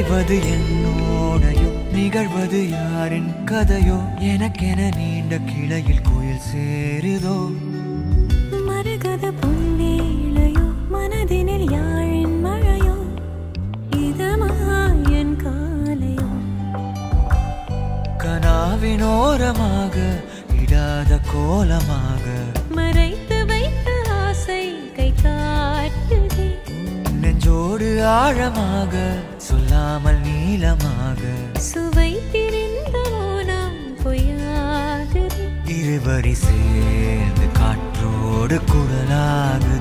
நினைவது என்னோடையோ நிகழ்வது யாரின் கதையோ எனக்கென நீண்ட கிளையில் கோயில் சேருதோ மரகத பொன்னேழையோ மனதினில் யாழின் மழையோ இதமாயன் காலையோ கனாவினோரமாக இடாத கோலமாக மறைத்து வைத்த ஆசை கை காட்டுதே நெஞ்சோடு ஆழமாக சொல்லாமல் நீளமாக சுவை திரிந்த மோனம் பொய்யாகுதே இருவரி சேர்ந்து காற்றோடு குரலாக